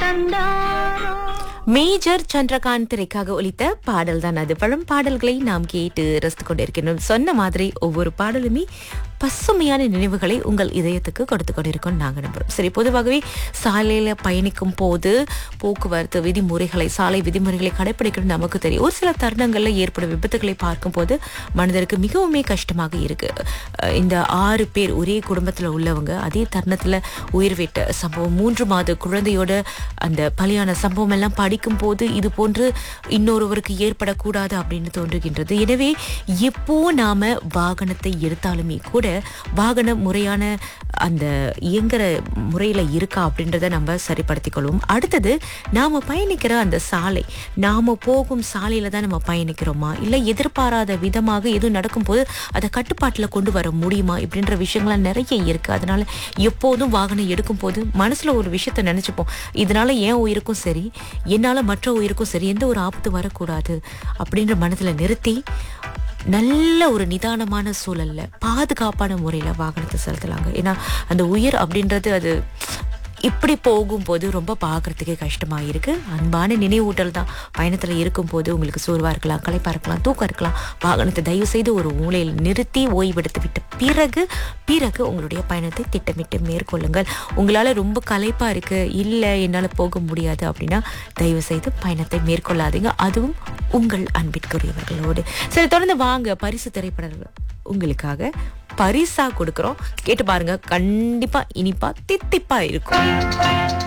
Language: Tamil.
தந்தாரோ மேஜர் சந்திரகாந்த் திரைக்காக ஒலித்த பாடல் தான் அது பழம் பாடல்களை நாம் கேட்டு ரசித்து கொண்டிருக்கிறோம் சொன்ன மாதிரி ஒவ்வொரு பாடலுமே பசுமையான நினைவுகளை உங்கள் இதயத்துக்கு கொடுத்து கொண்டிருக்கோம் நாங்கள் நம்புறோம் சரி பொதுவாகவே சாலையில பயணிக்கும் போது போக்குவரத்து விதிமுறைகளை சாலை விதிமுறைகளை கடைபிடிக்கணும் நமக்கு தெரியும் ஒரு சில தருணங்கள்ல ஏற்படும் விபத்துகளை பார்க்கும்போது மனிதருக்கு மிகவுமே கஷ்டமாக இருக்கு அஹ் இந்த ஆறு பேர் ஒரே குடும்பத்துல உள்ளவங்க அதே தருணத்துல உயிர் விட்ட சம்பவம் மூன்று மாத குழந்தையோட அந்த பலியான சம்பவம் எல்லாம் படிக்கும் போது இது போன்று இன்னொருவருக்கு ஏற்படக்கூடாது அப்படின்னு தோன்றுகின்றது எனவே எப்போ நாம வாகனத்தை எடுத்தாலுமே கூட வாகனம் முறையான அந்த இயங்குற முறையில இருக்கா அப்படின்றத நம்ம சரிப்படுத்திக் கொள்வோம் அடுத்தது நாம பயணிக்கிற அந்த சாலை நாம போகும் சாலையில தான் நம்ம பயணிக்கிறோமா இல்ல எதிர்பாராத விதமாக எதுவும் நடக்கும்போது அதை கட்டுப்பாட்டுல கொண்டு வர முடியுமா இப்படின்ற விஷயங்கள்லாம் நிறைய இருக்கு அதனால எப்போதும் வாகனம் எடுக்கும் போது மனசுல ஒரு விஷயத்த நினைச்சுப்போம் இதனால என் உயிருக்கும் சரி என்னால மற்ற உயிருக்கும் சரி எந்த ஒரு ஆபத்து வரக்கூடாது அப்படின்ற மனதுல நிறுத்தி நல்ல ஒரு நிதானமான சூழல்ல பாதுகாப்பான முறையில வாகனத்தை செலுத்தலாங்க ஏன்னா அந்த உயிர் அப்படின்றது அது இப்படி போகும்போது ரொம்ப பார்க்கறதுக்கே கஷ்டமா இருக்கு அன்பான நினைவூட்டல் தான் பயணத்துல இருக்கும்போது உங்களுக்கு சோர்வா இருக்கலாம் களைப்பா இருக்கலாம் தூக்கம் இருக்கலாம் வாகனத்தை தயவு செய்து ஒரு மூலையில் நிறுத்தி ஓய்வெடுத்து விட்ட பிறகு பிறகு உங்களுடைய பயணத்தை திட்டமிட்டு மேற்கொள்ளுங்கள் உங்களால ரொம்ப களைப்பா இருக்கு இல்ல என்னால போக முடியாது அப்படின்னா தயவு செய்து பயணத்தை மேற்கொள்ளாதீங்க அதுவும் உங்கள் அன்பிற்குரியவர்களோடு சரி தொடர்ந்து வாங்க பரிசு திரைப்படங்கள் உங்களுக்காக பரிசா கொடுக்குறோம் கேட்டு பாருங்க கண்டிப்பா இனிப்பா தித்திப்பா இருக்கும்